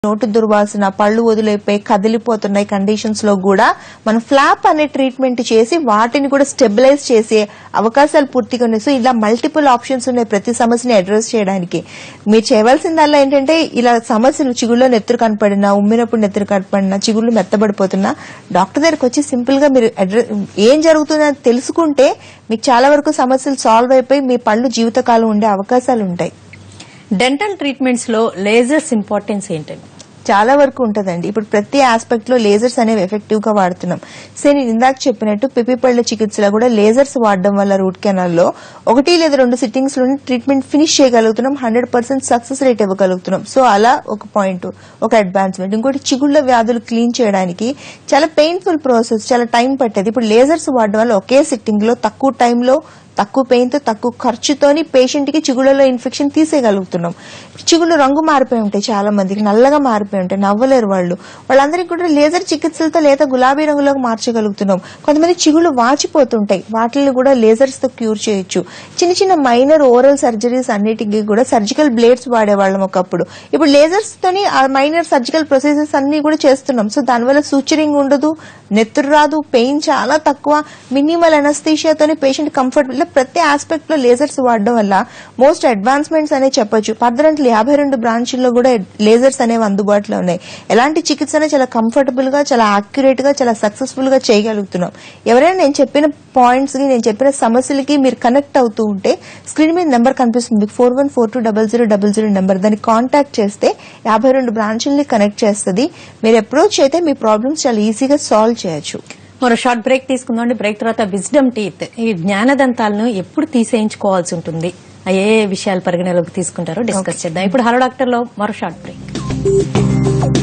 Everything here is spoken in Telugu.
నోటు దుర్వాసన పళ్ళు వదిలేపోయి కదిలిపోతున్నాయి కండిషన్స్ లో కూడా మనం ఫ్లాప్ అనే ట్రీట్మెంట్ చేసి వాటిని కూడా స్టెబిలైజ్ చేసే అవకాశాలు పూర్తిగా ఉన్నాయి సో ఇలా మల్టిపుల్ ఆప్షన్స్ ఉన్నాయి ప్రతి సమస్యని అడ్రస్ చేయడానికి మీరు చేయవలసిందల్లా ఏంటంటే ఇలా సమస్యలు చిగుళ్ళలో నెత్తురు కనపడినా ఉమ్మినప్పుడు నెత్తురు కనపడినా చిగుళ్ళు మెత్తబడిపోతున్నా డాక్టర్ దగ్గరికి వచ్చి సింపుల్ గా మీరు అడ్రస్ ఏం జరుగుతుందని తెలుసుకుంటే మీకు చాలా వరకు సమస్యలు సాల్వ్ అయిపోయి మీ పళ్ళు జీవితకాలం ఉండే అవకాశాలు ఉంటాయి డెంటల్ ట్రీట్మెంట్స్ లో లేజర్స్ ఇంపార్టెన్స్ ఏంటండి చాలా వరకు ఉంటదండి ఇప్పుడు ప్రతి ఆస్పెక్ట్ లో లేజర్స్ అనేవి ఎఫెక్టివ్ గా వాడుతున్నాం సో నేను ఇందాక చెప్పినట్టు పిపి పళ్ళ చికిత్సలో కూడా లేజర్స్ వాడడం వల్ల రూట్ కెనాల్ లో ఒకటి లేదా రెండు సిట్టింగ్స్ లోనే ట్రీట్మెంట్ ఫినిష్ చేయగలుగుతున్నాం హండ్రెడ్ పర్సెంట్ సక్సెస్ రేట్ ఇవ్వగలుగుతున్నాం సో అలా ఒక పాయింట్ ఒక అడ్వాన్స్మెంట్ ఇంకోటి చిగుళ్ళ వ్యాధులు క్లీన్ చేయడానికి చాలా పెయిన్ఫుల్ ప్రాసెస్ చాలా టైం పట్టేది ఇప్పుడు లేజర్స్ వాడడం వల్ల ఒకే సిట్టింగ్ లో తక్కువ టైంలో తక్కువ పెయిన్ తో తక్కువ ఖర్చుతోని పేషెంట్ కి చిగుళ్ళలో ఇన్ఫెక్షన్ తీసేయగలుగుతున్నాం చిగుళ్ళు రంగు మారిపోయి ఉంటాయి చాలా మందికి నల్లగా మారిపోయి ఉంటాయి నవ్వలేరు వాళ్ళు వాళ్ళందరికీ కూడా లేజర్ చికిత్సలతో లేదా గులాబీ రంగులోకి మార్చగలుగుతున్నాం కొంతమంది చిగుళ్ళు వాచిపోతుంటాయి వాటిని కూడా లేజర్స్ తో క్యూర్ చేయొచ్చు చిన్న చిన్న మైనర్ ఓరల్ సర్జరీస్ అన్నిటికీ కూడా సర్జికల్ బ్లేడ్స్ వాడేవాళ్ళం ఒకప్పుడు ఇప్పుడు లేజర్స్ తోని ఆ మైనర్ సర్జికల్ ప్రొసీజర్స్ అన్ని కూడా చేస్తున్నాం సో దానివల్ల సూచరింగ్ ఉండదు నెత్తురు రాదు పెయిన్ చాలా తక్కువ మినిమల్ అనస్థీషియాతోనే పేషెంట్ కంఫర్టబుల్ ఇలా ప్రతి ఆస్పెక్ట్ లో లేజర్స్ వాడడం వల్ల మోస్ట్ అడ్వాన్స్మెంట్స్ అనే చెప్పొచ్చు పద్దరంట్లు యాభై రెండు బ్రాంచ్ల్లో కూడా లేజర్స్ అనేవి అందుబాటులో ఉన్నాయి ఎలాంటి చికిత్సనే చాలా కంఫర్టబుల్ గా చాలా యాక్యురేట్ గా చాలా సక్సెస్ఫుల్ గా చేయగలుగుతున్నాం ఎవరైనా నేను చెప్పిన పాయింట్స్ కి నేను చెప్పిన సమస్యలకి మీరు కనెక్ట్ అవుతూ ఉంటే స్క్రీన్ మీద నెంబర్ కనిపిస్తుంది four one four two double zero double zero number దాన్ని కాంటాక్ట్ చేస్తే యాభై రెండు బ్రాంచ్ల్ని కనెక్ట్ చేస్తుంది మీరు అప్రోచ్ అయితే మీ ప్రాబ్లమ్స్ చాలా ఈజీగా సాల్వ్ చేయొచ్చు మరో షార్ట్ బ్రేక్ తీసుకుందాం బ్రేక్ తర్వాత విజ్డమ్ టీత్ ఈ జ్ఞానదంతాలను ఎప్పుడు తీసేయించుకోవాల్సి ఉంటుంది ఆ ఏ ఏ విషయాలు పరిగణలోకి తీసుకుంటారో డిస్కస్ చేద్దాం ఇప్పుడు హలో డాక్టర్ లో మరో షార్ట్ బ్రేక్